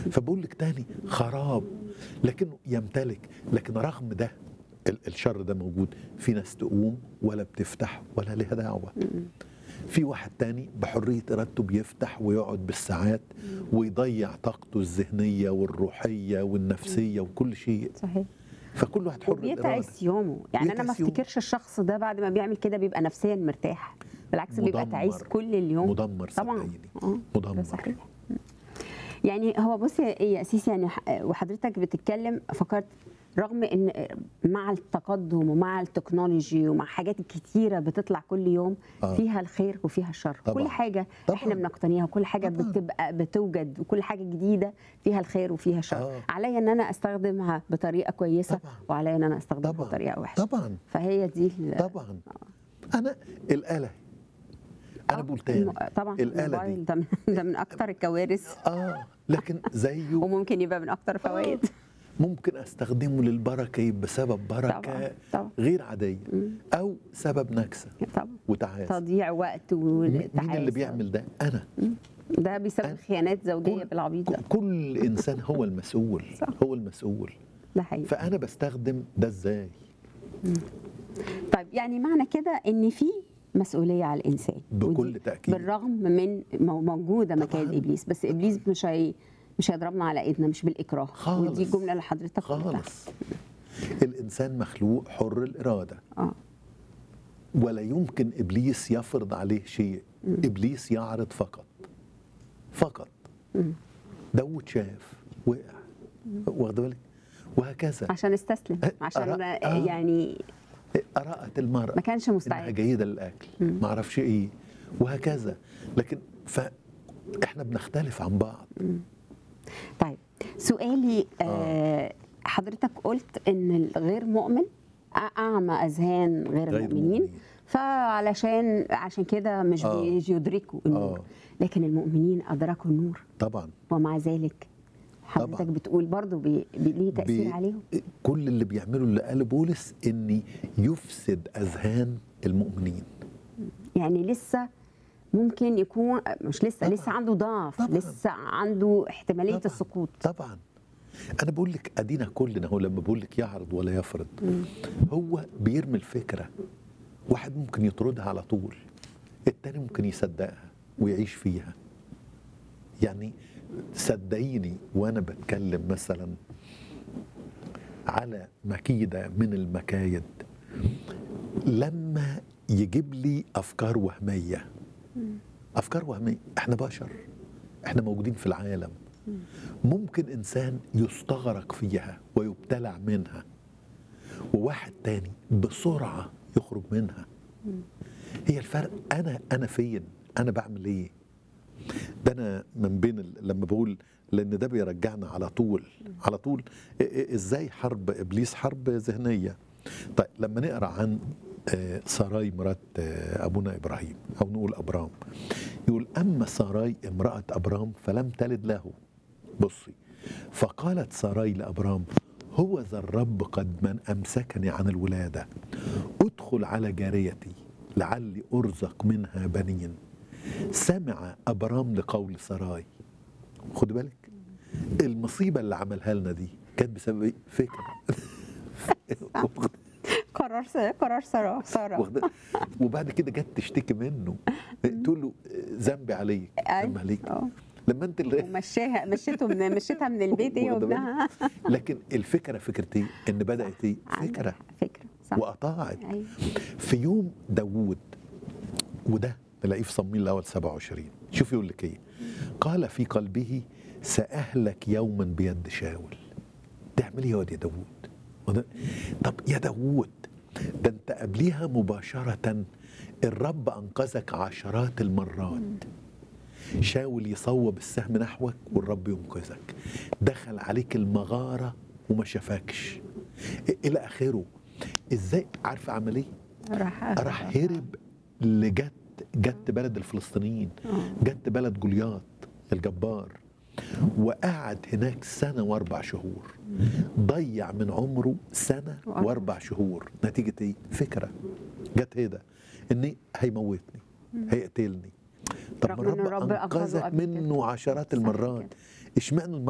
فبقول لك تاني خراب لكنه يمتلك لكن رغم ده ال- الشر ده موجود في ناس تقوم ولا بتفتح ولا لها دعوه في واحد تاني بحرية إرادته بيفتح ويقعد بالساعات ويضيع طاقته الذهنية والروحية والنفسية وكل شيء صحيح فكل واحد حر الإرادة وبيتعس يومه يعني انا ما بيتعس يومه. افتكرش الشخص ده بعد ما بيعمل كده بيبقى نفسيا مرتاح بالعكس بيبقى مدمر. تعيس كل اليوم مدمر طبعا صدقيني اه مدمر. ده صحيح يعني هو بص يا يا اسيس يعني ح- وحضرتك بتتكلم فكرت رغم ان مع التقدم ومع التكنولوجي ومع حاجات كتيره بتطلع كل يوم آه. فيها الخير وفيها الشر طبعاً. كل حاجه طبعاً. احنا بنقتنيها وكل حاجه طبعاً. بتبقى بتوجد وكل حاجه جديده فيها الخير وفيها الشر آه. عليا ان انا استخدمها بطريقه كويسه طبعاً. وعليا ان انا استخدمها طبعاً. بطريقه وحشه طبعا فهي دي ال- طبعا أنا الآلة أنا آه، بقول تاني الم- طبعا الآلة الموبايل دي ده من, ده من اكتر الكوارث آه لكن زيه وممكن يبقى من اكتر الفوائد ممكن استخدمه للبركه يبقى بسبب بركه طبعاً، طبعاً. غير عاديه او سبب نكسه طبعا وتعاسه تضييع وقت مين وتعاسة اللي بيعمل ده انا ده بيسبب أنا- خيانات زوجيه كل- بالعبيط ده كل انسان هو المسؤول صح. هو المسؤول ده حقيقي فانا بستخدم ده ازاي طيب يعني معنى كده ان في مسؤوليه على الانسان بكل ودي تأكيد. بالرغم من مو- موجوده مكان طبعاً. ابليس بس ابليس مش هي مش هيضربنا على ايدنا مش بالاكراه خالص. ودي الجمله اللي حضرتك قلتها خالص الانسان مخلوق حر الاراده اه ولا يمكن ابليس يفرض عليه شيء ابليس يعرض فقط فقط داود شاف وقع واخد بالك وهكذا عشان استسلم أه، عشان أرى- آه. يعني أرأت المرأة ما كانش إنها مستعد جيدة للأكل ما أعرفش إيه وهكذا لكن فإحنا بنختلف عن بعض طيب سؤالي آه حضرتك قلت ان الغير مؤمن اعمى اذهان غير, غير المؤمنين مؤمنين. فعلشان عشان كده مش آه. بيدركوا النور آه. لكن المؤمنين ادركوا النور طبعا ومع ذلك حضرتك طبعاً. بتقول برضو بي... بي... ليه تاثير بي- عليهم كل اللي بيعمله اللي قال بولس إن يفسد أذهان المؤمنين يعني لسه ممكن يكون مش لسه طبعاً. لسه عنده ضعف طبعاً. لسه عنده احتماليه طبعاً. السقوط طبعا أنا بقول لك أدينا كلنا هو لما بقول لك يعرض ولا يفرض هو بيرمي الفكرة واحد ممكن يطردها على طول التاني ممكن يصدقها ويعيش فيها يعني صدقيني وانا بتكلم مثلا على مكيده من المكايد لما يجيب لي افكار وهميه افكار وهميه احنا بشر احنا موجودين في العالم ممكن انسان يستغرق فيها ويبتلع منها وواحد تاني بسرعه يخرج منها هي الفرق انا انا فين انا بعمل ايه ده انا من بين ال- لما بقول لان ده بيرجعنا على طول على طول إ- إ- ازاي حرب ابليس حرب ذهنيه طيب لما نقرا عن آه، ساراي مرات آه، ابونا ابراهيم او نقول ابرام يقول اما ساراي امراه ابرام فلم تلد له بصي فقالت ساراي لابرام هو ذا الرب قد من امسكني عن الولاده ادخل على جاريتي لعلي ارزق منها بنين سمع ابرام لقول سراي خد بالك المصيبه اللي عملها لنا دي كانت بسبب ايه فكره واخد- قرار س... قرار ساره ساره واخد- وبعد كده جت تشتكي منه تقول له ذنبي عليك أي. ذنبي عليك آه. لما انت اللي ومشاها مشيته من مشيتها من البيت هي واخدة بالك؟ وابنها لكن الفكره فكره ايه؟ ان بدات ايه؟ عندك فكره فكره صح واطاعت أيوة. في يوم داوود وده نلاقيه في صمويل الاول 27 شوف يقول لك ايه قال في قلبه ساهلك يوما بيد شاول تعمل ايه يا واد يا داوود وده- طب يا داوود ده انت قبليها مباشره الرب انقذك عشرات المرات شاول يصوب السهم نحوك والرب ينقذك دخل عليك المغاره وما شافكش الى اخره ازاي عارف عمل ايه راح راح هرب لجت جت بلد الفلسطينيين جت بلد جولياط الجبار وقعد هناك سنة وأربع شهور ضيع من عمره سنة وأربع وأربع شهور نتيجة إيه؟ فكرة جت هنا إن هيموتني هيقتلني طب ما رغم إن الرب الرب أنقذه أنقذك قبل كده. منه عشرات صح المرات كده. اشمعنى